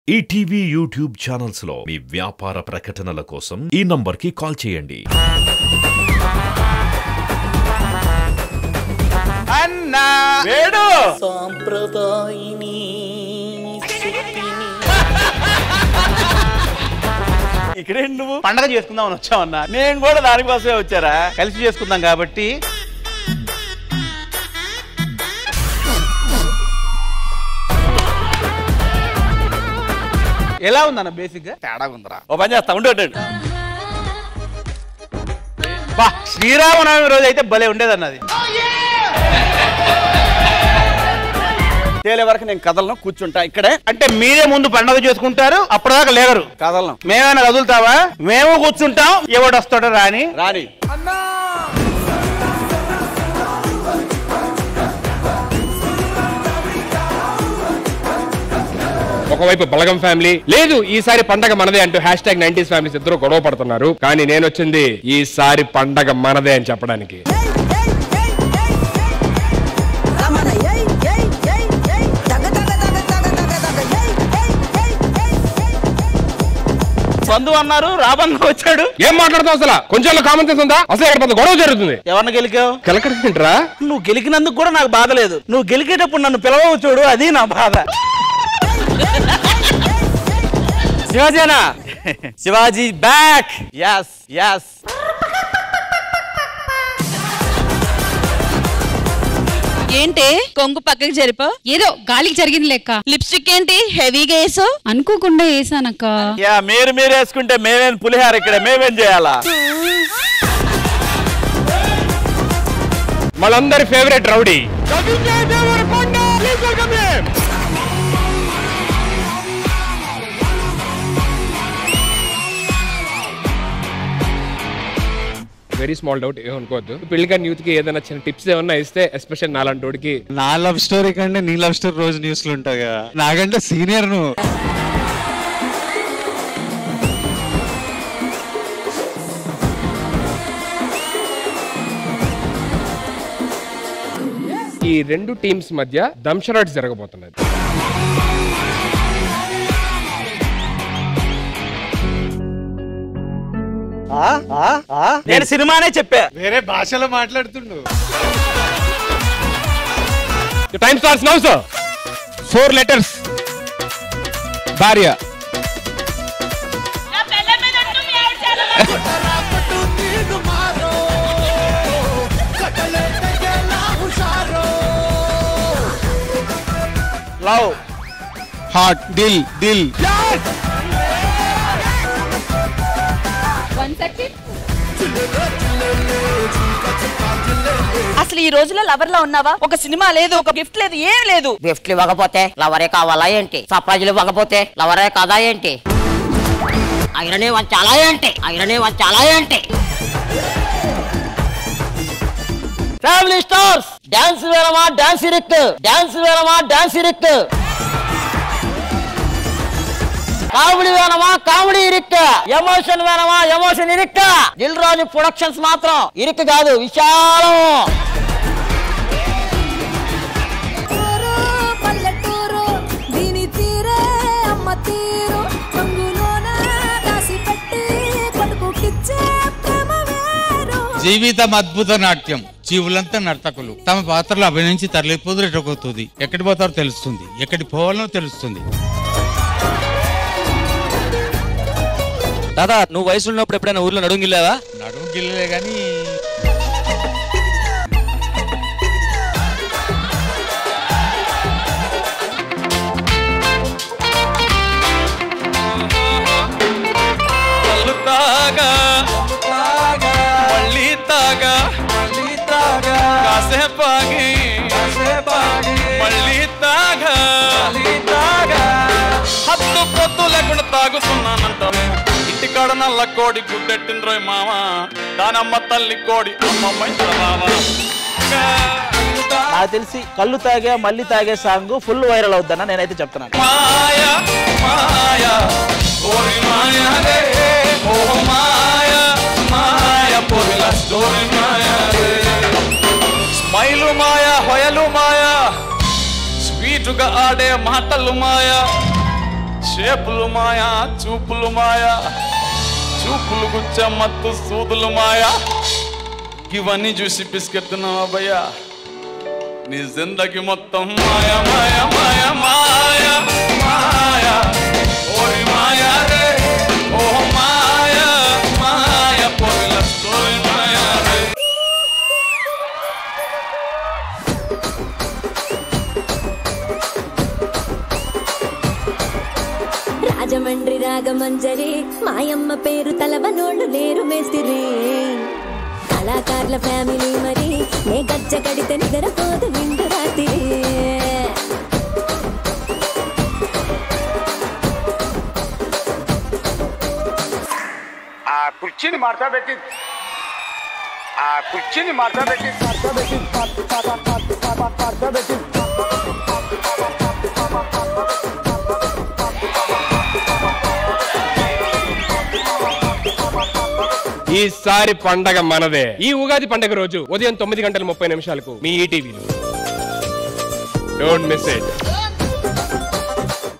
ETV YouTube channels లో మీ వ్యాపార ప్రకటనల కోసం ఈ నంబర్కి కాల్ చేయండి అన్నా వేడు సాంప్రదాయిని సుప్పిని ఇక్కడేంటి నువ్వు పండగ చేసుకుందామని వచ్చావన్నా నేను కూడా దానికోసమే వచ్చారా కలిసి చేసుకుందాం కాబట్టి ఎలా ఉందన్న బేసిక్ గా తేడా ఉందరా ఓ పని చేస్తా ఉండు ఉండు, ఉండు. బా శ్రీరామనవమి రోజు అయితే భలే ఉండేది అన్నది తేలే వరకు నేను కదలను కూర్చుంటా ఇక్కడే అంటే మీరే ముందు పండగ చేసుకుంటారు అప్పటిదాకా లేగరు కదలను మేమైనా కదులుతావా మేము కూర్చుంటాం ఎవడు వస్తాడో రాని రాని ఒకవైపు బలగం ఫ్యామిలీ లేదు ఈసారి పండగ మనదే అంటూ హ్యాష్ ట్యాగ్ నైన్టీస్ ఫ్యామిలీస్ ఇద్దరు గొడవ పడుతున్నారు కానీ నేను వచ్చింది ఈసారి పండగ మనదే అని చెప్పడానికి రమణ ఏయ్ ఏయ్ ఏయ్ ఏయ్ దగ దగ దగ దగ దగ దగ ఏయ్ ఏయ్ ఏయ్ ఏయ్ ఏయ్ బంధువు అన్నారు రాబంధు వచ్చాడు ఏం మాట్లాడుతావు అసలు కొంచెం కామన్ సెన్స్ ఉందా అసలు ఇక్కడ పెద్ద గొడవ జరుగుతుంది ఎవరిని గెలికావు కలకడంట్రా నువ్వు గెలికినందుకు కూడా నాకు బాధ లేదు నువ్వు గెలికేటప్పుడు నన్ను పిలవవు చూడు అది నా బాధ శివాజీనా శివాజీ బ్యాక్ యాస్ యాస్ ఏంటి కొంగు పక్కకి జరిపా ఏదో గాలికి జరిగింది లెక్క లిప్స్టిక్ ఏంటి హెవీగా వేసో అనుకోకుండా వేసానక్క యా మీరు మీరు వేసుకుంటే మేమేం పులిహార ఇక్కడ మేమేం చేయాలా మనందరి favourite rowdy very small doubt ఏమనుకోవద్దు పెళ్లిగా యూత్ కి ఏదైనా చిన్న టిప్స్ ఏమన్నా ఇస్తే ఎస్పెషల్ నాలాంటి వాడికి నా లవ్ స్టోరీ కంటే నీ లవ్ స్టోరీ రోజు న్యూస్లు ఉంటాయి కదా నాకంటే సీనియర్ నువ్వు ఈ రెండు టీమ్స్ మధ్య దంషరాట్ జరగబోతున్నది నేను సినిమానే చెప్పా వేరే భాషలో మాట్లాడుతుండు time starts now sir four letters భార్య లవ్ హాట్ దిల్ దిల్ అసలు ఈ రోజులో లవర్ లా ఉన్నావా ఒక సినిమా లేదు ఒక గిఫ్ట్ లేదు ఏం లేదు గిఫ్ట్లు ఇవ్వకపోతే లవరే కావాలా ఏంటి సర్ప్రైజులు ఇవ్వకపోతే లవరే కదా ఏంటి ఐరనే వంచాలా ఏంటి ఐరనే వంచాలా ఏంటి ఫ్యామిలీ స్టార్స్ డాన్స్ వేరమా డాన్స్ ఇరిక్ డాన్స్ వేరమా డాన్స్ ఇరిక్ కామెడీ వేనమా కామెడీ ఇరిక్ ఎమోషన్ వేనమా ఎమోషన్ ఇరిక్ దిల్ రాజు ప్రొడక్షన్స్ మాత్రం ఇరిక్ కాదు విశాలం ఊరు పల్లెటూరు దీని తీరే అమ్మ తీరు రంగులోన దాసి పెట్టి కొడుకుకిచ్చే ప్రేమ వేరు జీవితం అద్భుత నాట్యం జీవులంతా నర్తకులు తమ పాత్రలు అభినయించి తరలిపోదు ఎటకొతుంది ఎక్కడి పోతారో తెలుస్తుంది ఎక్కడి పోవాలనో తెలుస్తుంది దాదా నువ్వు వయసు ఉన్నప్పుడు ఎప్పుడైనా ఊర్లో నడుంగిల్లావా నడుము గిల్లలే గాని మళ్ళీ తాగా కాసేపాగి మళ్ళీ తాగా హద్దు పొద్దు లేకుండా తాగుతున్నానంట ఇంటికాడ నల్ల కోడి గుడ్డెట్టింది రోయ్ మామ దానమ్మ తల్లి కోడి అమ్మమ్మ నాకు తెలిసి కళ్ళు తాగే మళ్ళీ తాగే సాంగ్ ఫుల్ వైరల్ అవుద్దన్న నేనైతే చెప్తున్నాను మాయా మాయా ఓరి మాయా రే ఓ మాయా మాయా పొరిల స్టోరీ మాయా రే స్మైలు మాయా హొయలు మాయా స్వీటుగా ఆడే మాటలు మాయా షేపులు మాయా చూపులు మాయా చూపులు గుచ్చ మత్తు సూదులు మాయా ఇవన్నీ చూసి పిసుకెత్తున్నావా భయ్యా నీ జిందగి మొత్తం మాయా మాయా మాయా మాయా మాయా ఓరి మాయా రే ఓ మాయా మాయా పోరిల స్టోరీ మాయా రే రాజమండ్రి రాగమంజరి మాయమ్మ పేరు తలవనోళ్ళు లేరు మేస్తిరి కళాకారుల ఫ్యామిలీ మరి నే గజ్జ కడితే నిద్రపోదు నిండు రాత్రి ఆ కుర్చీని మార్తా పెట్టి ఆ కుర్చీని మార్తా పెట్టి మార్తా పెట్టి మార్తా పెట్టి ఈసారి పండగ మనదే ఈ ఉగాది పండగ రోజు ఉదయం తొమ్మిది గంటల ముప్పై నిమిషాలకు మీ ఈటీవీలో డోంట్ మిస్ ఇట్